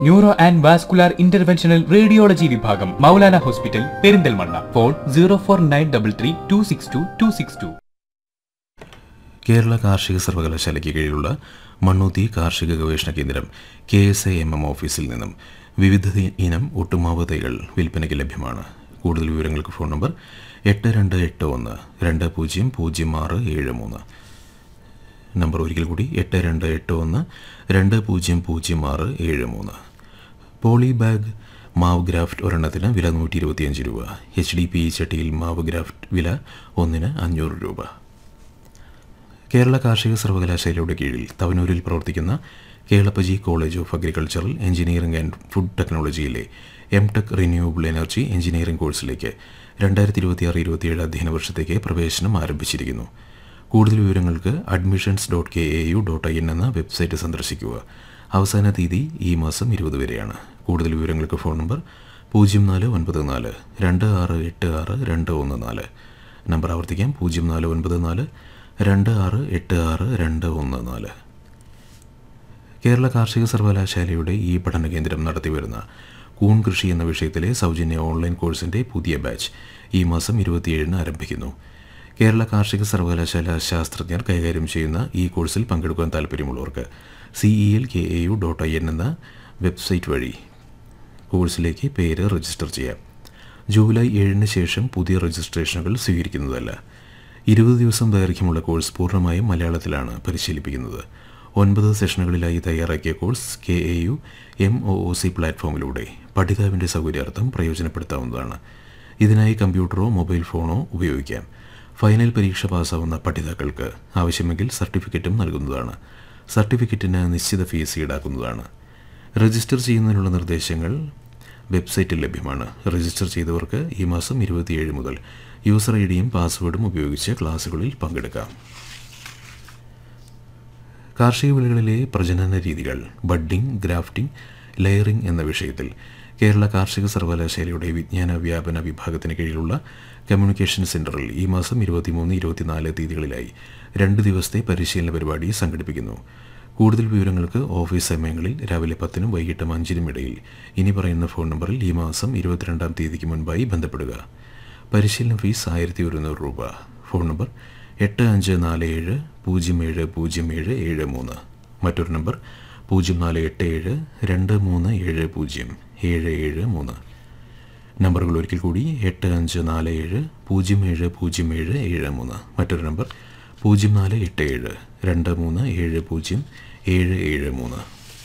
neuro and vascular interventional radiology വിഭാഗം Moulana hospital Perinthalmanna phone zero four nine double three two six two two six two Kerala കാർഷിക സർവകലാശാലയ്ക്ക് കീഴിലുള്ള മണ്ണൂത്തി കാർഷിക ഗവേഷണ കേന്ദ്രം K S I M M ഓഫീസിൽ നിന്നും വിവിധ ഇനം ഒട്ടുമാവ് തൈകൾ വിൽപ്പനയ്ക്ക് ലഭ്യമാണ് കൂടുതൽ വിവരങ്ങൾക്ക് ഫോൺ നമ്പർ എട്ട് രണ്ട് എട്ട് ഒന്ന് രണ്ട് പൂജ്യം പൂജ്യം ആറ് ഏഴ് മൂന്ന് നമ്പർ ഒരിക്കൽ കൂടി എട്ട് രണ്ട് എട്ട് ഒന്ന് രണ്ട് പൂജ്യം പൂജ്യം ആറ് ഏഴ് മൂന്ന് പോളി ബാഗ് മാവ് ഗ്രാഫ്റ്റ് ഒരെണ്ണത്തിന് വില നൂറ്റി ഇരുപത്തിയഞ്ച് രൂപ എച്ച് ഡി പി ചട്ടിയിൽ മാവ് ഗ്രാഫ്റ്റ് വില ഒന്നിന് അഞ്ഞൂറ് രൂപ കേരള കാർഷിക സർവകലാശാലയുടെ കീഴിൽ തവനൂരിൽ പ്രവർത്തിക്കുന്ന Kelappaji college of agricultural engineering and food ടെക്നോളജിയിലെ M tech renewable energy engineering കോഴ്സിലേക്ക് രണ്ടായിരത്തി ഇരുപത്തിയാറ് ഇരുപത്തിയേഴ് അധ്യയന വർഷത്തേക്ക് പ്രവേശനം ആരംഭിച്ചിരിക്കുന്നു കൂടുതൽ വിവരങ്ങൾക്ക് admissions dot K A U dot I N എന്ന വെബ്സൈറ്റ് സന്ദർശിക്കുക അവസാന തീയതി ഈ മാസം ഇരുപത് വരെയാണ് കൂടുതൽ വിവരങ്ങൾക്ക് ഫോൺ നമ്പർ പൂജ്യം നാല് ഒൻപത് നാല് രണ്ട് ആറ് എട്ട് ആറ് രണ്ട് ഒന്ന് നാല് നമ്പർ ആവർത്തിക്കാം പൂജ്യം നാല് ഒൻപത് നാല് രണ്ട് ആറ് എട്ട് ആറ് രണ്ട് ഒന്ന് നാല് കേരള കാർഷിക സർവകലാശാലയുടെ ഈ പഠന കേന്ദ്രം നടത്തിവരുന്ന കൂൺ കൃഷി എന്ന വിഷയത്തിലെ സൗജന്യ ഓൺലൈൻ കോഴ്സിൻ്റെ പുതിയ ബാച്ച് ഈ മാസം ഇരുപത്തിയേഴിന് ആരംഭിക്കുന്നു കേരള കാർഷിക സർവകലാശാല ശാസ്ത്രജ്ഞർ കൈകാര്യം ചെയ്യുന്ന ഈ കോഴ്സിൽ പങ്കെടുക്കാൻ താൽപ്പര്യമുള്ളവർക്ക് C E L K A U dot I N എന്ന വെബ്സൈറ്റ് വഴി കോഴ്സിലേക്ക് പേര് രജിസ്റ്റർ ചെയ്യാം ജൂലൈ ഏഴിന് ശേഷം പുതിയ രജിസ്ട്രേഷനുകൾ സ്വീകരിക്കുന്നതല്ല ഇരുപത് ദിവസം ദൈർഘ്യമുള്ള കോഴ്സ് പൂർണ്ണമായും മലയാളത്തിലാണ് പരിശീലിപ്പിക്കുന്നത് ഒൻപത് സെഷനുകളിലായി തയ്യാറാക്കിയ course K A U M O O C പ്ലാറ്റ്ഫോമിലൂടെ പഠിതാവിൻ്റെ സൗകര്യാർത്ഥം പ്രയോജനപ്പെടുത്താവുന്നതാണ് ഇതിനായി കമ്പ്യൂട്ടറോ മൊബൈൽ ഫോണോ ഉപയോഗിക്കാം ഫൈനൽ പരീക്ഷ പാസ്സാവുന്ന പഠിതാക്കൾക്ക് ആവശ്യമെങ്കിൽ സർട്ടിഫിക്കറ്റും നൽകുന്നതാണ് സർട്ടിഫിക്കറ്റിന് നിശ്ചിത ഫീസ് ഈടാക്കുന്നതാണ് രജിസ്റ്റർ ചെയ്യുന്നതിനുള്ള നിർദ്ദേശങ്ങൾ വെബ്സൈറ്റിൽ ലഭ്യമാണ് രജിസ്റ്റർ ചെയ്തവർക്ക് ഈ മാസം ഇരുപത്തിയേഴ് മുതൽ യൂസർ ഐ ഡിയും പാസ്വേഡും ഉപയോഗിച്ച് ക്ലാസ്സുകളിൽ പങ്കെടുക്കാം കാർഷിക വിളകളിലെ പ്രജനന രീതികൾ ബഡ്ഡിംഗ് ഗ്രാഫ്റ്റിംഗ് ലെയറിംഗ് എന്ന വിഷയത്തിൽ കേരള കാർഷിക സർവകലാശാലയുടെ വിജ്ഞാന വ്യാപന വിഭാഗത്തിന് കീഴിലുള്ള കമ്മ്യൂണിക്കേഷൻ സെന്ററിൽ ഈ മാസം ഇരുപത്തിമൂന്ന് ഇരുപത്തിനാല് തീയതികളിലായി രണ്ട് ദിവസത്തെ പരിശീലന പരിപാടി സംഘടിപ്പിക്കുന്നു കൂടുതൽ വിവരങ്ങൾക്ക് ഓഫീസ് സമയങ്ങളിൽ രാവിലെ പത്തിനും വൈകിട്ട് അഞ്ചിനും ഇടയിൽ ഇനി പറയുന്ന ഫോൺ നമ്പറിൽ ഈ മാസം ഇരുപത്തിരണ്ടാം തീയതിക്ക് മുൻപായി ബന്ധപ്പെടുക പരിശീലന ഫീസ് ആയിരത്തി ഒരുന്നൂറ് രൂപ ഫോൺ നമ്പർ എട്ട് അഞ്ച് നാല് ഏഴ് പൂജ്യം ഏഴ് പൂജ്യം ഏഴ് ഏഴ് മൂന്ന് മറ്റൊരു നമ്പർ പൂജ്യം നാല് എട്ട് ഏഴ് രണ്ട് മൂന്ന് ഏഴ് പൂജ്യം ഏഴ് ഏഴ് മൂന്ന് നമ്പറുകൾ ഒരിക്കൽ കൂടി എട്ട് അഞ്ച് നാല് ഏഴ് പൂജ്യം ഏഴ് പൂജ്യം ഏഴ് ഏഴ് മൂന്ന് മറ്റൊരു നമ്പർ പൂജ്യം നാല് എട്ട് ഏഴ് രണ്ട് മൂന്ന് ഏഴ് പൂജ്യം ഏഴ് ഏഴ് മൂന്ന്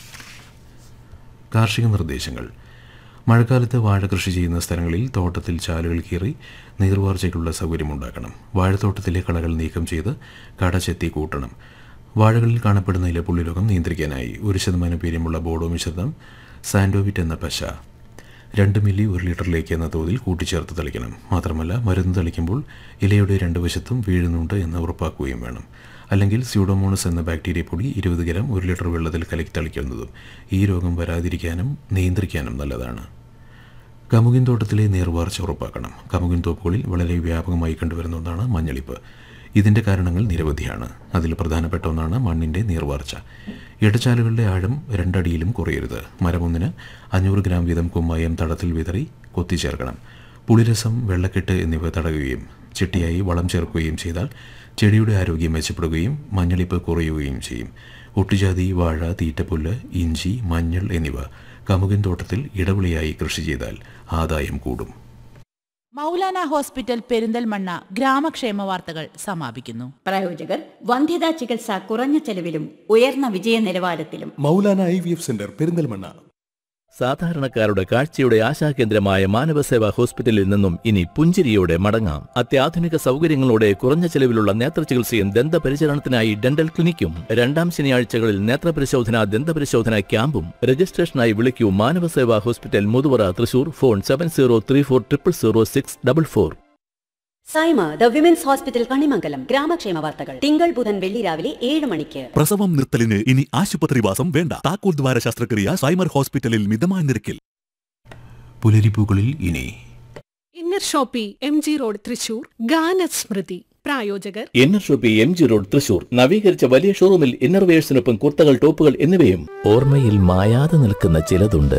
കാർഷിക നിർദ്ദേശങ്ങൾ മഴക്കാലത്ത് വാഴ കൃഷി ചെയ്യുന്ന സ്ഥലങ്ങളിൽ തോട്ടത്തിൽ ചാലുകൾ കീറി നീർവാർച്ചയ്ക്കുള്ള സൗകര്യമുണ്ടാക്കണം വാഴത്തോട്ടത്തിലെ കളകൾ നീക്കം ചെയ്ത് കട ചെത്തി കൂട്ടണം വാഴകളിൽ കാണപ്പെടുന്ന ഇലപ്പുള്ളി രോഗം നിയന്ത്രിക്കാനായി ഒരു ശതമാനം വീര്യമുള്ള ബോഡോ മിശ്രിതം സാൻഡോവിറ്റ് എന്ന പശ രണ്ട് മില്ലി ഒരു ലിറ്ററിലേക്ക് എന്ന തോതിൽ കൂട്ടിച്ചേർത്ത് തളിക്കണം മാത്രമല്ല മരുന്ന് തളിക്കുമ്പോൾ ഇലയുടെ രണ്ട് വശത്തും വീഴുന്നുണ്ട് എന്ന് ഉറപ്പാക്കുകയും വേണം അല്ലെങ്കിൽ സ്യൂഡോമോണസ് എന്ന ബാക്ടീരിയ പൊടി ഇരുപത് ഗ്രാം ഒരു ലിറ്റർ വെള്ളത്തിൽ കലക്കി തളിക്കുന്നതും ഈ രോഗം വരാതിരിക്കാനും നിയന്ത്രിക്കാനും നല്ലതാണ് കമുകിൻ തോട്ടത്തിലെ നീർവാർച്ച ഉറപ്പാക്കണം കമുകിൻ തോപ്പുകളിൽ വളരെ വ്യാപകമായി കണ്ടുവരുന്ന ഒന്നാണ് മഞ്ഞളിപ്പ് ഇതിൻ്റെ കാരണങ്ങൾ നിരവധിയാണ് അതിൽ പ്രധാനപ്പെട്ട ഒന്നാണ് മണ്ണിൻ്റെ നീർവാർച്ച ഇടച്ചാലുകളുടെ ആഴം രണ്ടടിയിലും കുറയരുത് മരമൊന്നിന് അഞ്ഞൂറ് ഗ്രാം വീതം കുമ്മായം തടത്തിൽ വിതറി കൊത്തിച്ചേർക്കണം പുളിരസം വെള്ളക്കെട്ട് എന്നിവ തടയുകയും ചിട്ടിയായി വളം ചേർക്കുകയും ചെയ്താൽ ചെടിയുടെ ആരോഗ്യം മെച്ചപ്പെടുകയും മഞ്ഞളിപ്പ് കുറയുകയും ചെയ്യും ഒട്ടുജാതി വാഴ തീറ്റപ്പുല്ല് ഇഞ്ചി മഞ്ഞൾ എന്നിവ കമുകൻ തോട്ടത്തിൽ ഇടവിളിയായി കൃഷി ചെയ്താൽ ആദായം കൂടും മൗലാന ഹോസ്പിറ്റൽ പെരിന്തൽമണ്ണ ഗ്രാമക്ഷേമ വാർത്തകൾ സമാപിക്കുന്നു പ്രായോജകർ വന്ധ്യതാ ചികിത്സ കുറഞ്ഞ ചെലവിലും ഉയർന്ന വിജയ നിലവാരത്തിലും Moulana I V F centre Perinthalmanna സാധാരണക്കാരുടെ കാഴ്ചയുടെ ആശാകേന്ദ്രമായ മാനവസേവാ ഹോസ്പിറ്റലിൽ നിന്നും ഇനി പുഞ്ചിരിയോടെ മടങ്ങാം അത്യാധുനിക സൗകര്യങ്ങളോടെ കുറഞ്ഞ ചെലവിലുള്ള നേത്രചികിത്സയും ദന്തപരിചരണത്തിനായി ഡെന്റൽ ക്ലിനിക്കും രണ്ടാം ശനിയാഴ്ചകളിൽ നേത്രപരിശോധന ദന്തപരിശോധന ക്യാമ്പും രജിസ്ട്രേഷനായി വിളിക്കൂ Manavaseva hospital Muthuvara Thrissur phone seven zero three four triple zero six double four Saima the women's hospital Kanimangalam ഗ്രാമക്ഷേമ വാർത്തകൾ തിങ്കൾ ബുധൻ വെള്ളി രാവിലെ ഏഴ് മണിക്ക് പ്രസവം നിർത്തലിന് ഇനി ആശുപത്രിവാസം വേണ്ട താക്കോൽ ദ്വാര ശസ്ത്രക്രിയ സൈമർ ഹോസ്പിറ്റലിൽ മിതമായ നിരക്കിൽ പുലരിപ്പൂക്കളിൽ ഇനി inner shoppe M G road Thrissur ഗാനസ്മൃതി പ്രായോജകർ inner shoppe M G road Thrissur നവീകരിച്ച വലിയ ഷോറൂമിൽ ഇന്നർവേഴ്സിനൊപ്പം കുർത്തകൾ ടോപ്പുകൾ എന്നിവയും ഓർമ്മയിൽ മായാതെ നിൽക്കുന്ന ചിലതുണ്ട്